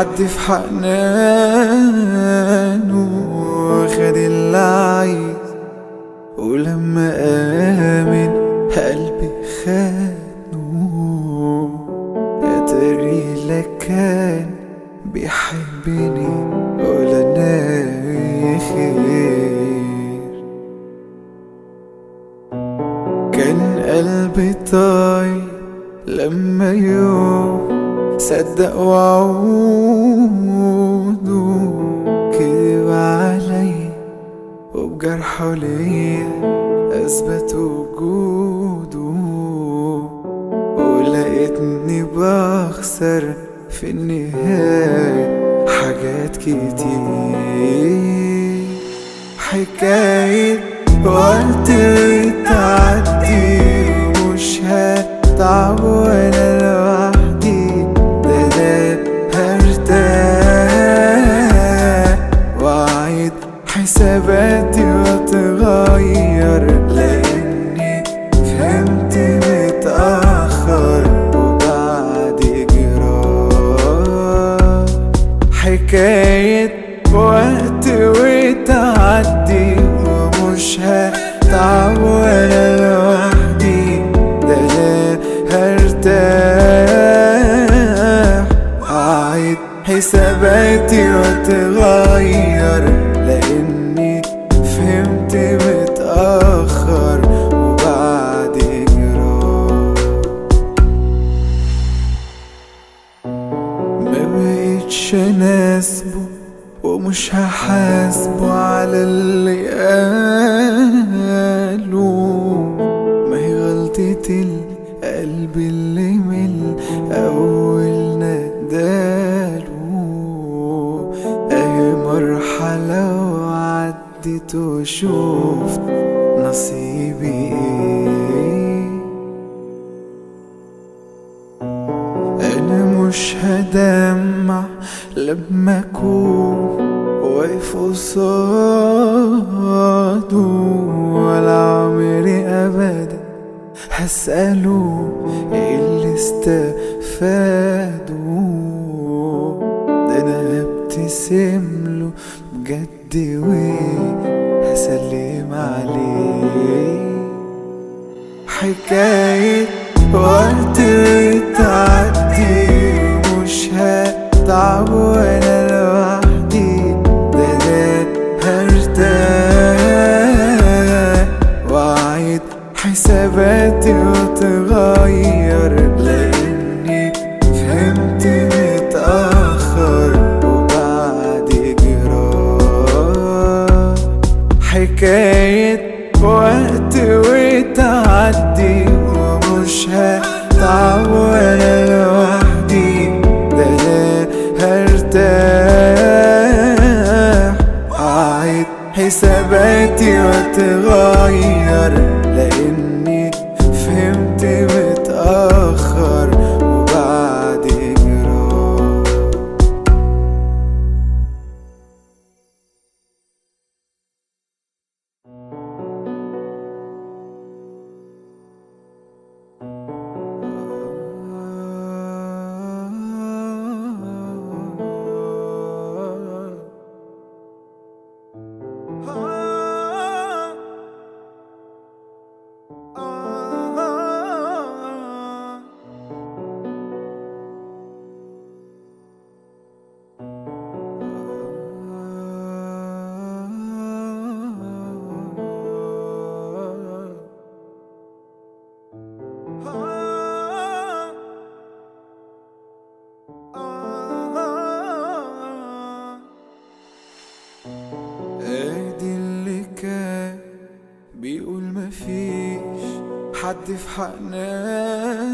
حد في حنانه واخد اللي عايز ولما آمن قلبي خانه يا تري لا كان بيحبني ولا ناوي خير كان قلبي طاير لما يوم صدق وعوده كذب عليا وبجرحه ليا اثبت وجوده ولقيتني بخسر في النهاية حاجات كتير حكاية وقت بتعدي ومش هتعب وانا لوحدي ده انا هرتاح واعيد حساباتي واتغير لاني فهمت متأخر وبعد جراح حكاية وقت وتعدي ومش هتعب ولا لوحدي ده انا هرتاح هعيد حساباتي واتغير لاني فهمت متأخر وبعد جراح ما بقيتش اناسبه ومش هحاسبه على اللي قاله ما هي غلطة القلب اللي من اول نداله اهي مرحلة وعدت وشوفت نصيبي ايه انا مش هدمع لما اكون واقف قصاده ولا عمري ابدا هسأله ايه اللي استفاده ده انا هبتسم له بجد وهسلم عليه حكاية وقت بتعدي مش هتعب وانا لوحدي ده انا هرتاح واعيد حساباتي واتغير لاني فهمت متأخر وبعد جراح حكاية وقت وتعدي ومش هتعب وانا لوحدي ده انا هرتاح هعيد حساباتي واتغير لاني فهمت متأخر وبعد جراح ادي اللي كان بيقول مفيش حد في حنانه